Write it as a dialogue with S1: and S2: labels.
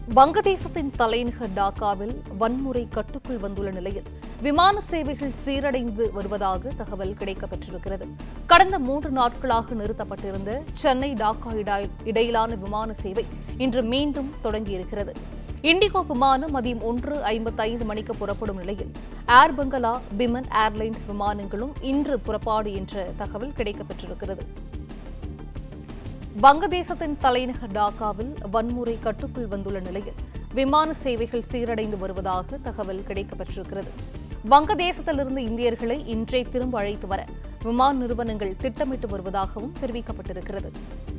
S1: வங்கதேசத்தின் தலைநகர் டாக்காவில் வன்முறை கட்டுக்குள் வந்துள்ள நிலையில் விமான சேவைகள் சீரடைந்து வருவதாக தகவல் கிடைக்கப்பெற்றிருக்கிறது கடந்த மூன்று நாட்களாக நிறுத்தப்பட்டிருந்த சென்னை டாக்கா இடா- இடையிலான விமான சேவை இன்று மீண்டும் தொடங்கியிருக்கிறது இண்டிகோ விமானம் மதியம் ஒன்று ஐம்பத்தைந்து மணிக்கு புறப்படும் நிலையில் ஏர் பங்களா பிமன் ஏர்லைன்ஸ் விமானங்களும் இன்று புறப்பாடு என்ற தகவல் கிடைக்கப்பெற்றிருக்கிறது வங்கதேசத்தின் தலைநகர் டாக்காவில் வன்முறை கட்டுக்குள் வந்துள்ள நிலையில் விமான சேவைகள் சீரடைந்து வருவதாக தகவல் கிடைக்கப்பெற்றிருக்கிறது வங்கதேசத்திலிருந்து இந்தியர்களை இன்றே திரும்ப அழைத்து வர விமான நிறுவனங்கள் திட்டமிட்டு வருவதாகவும் தெரிவிக்கப்பட்டிருக்கிறது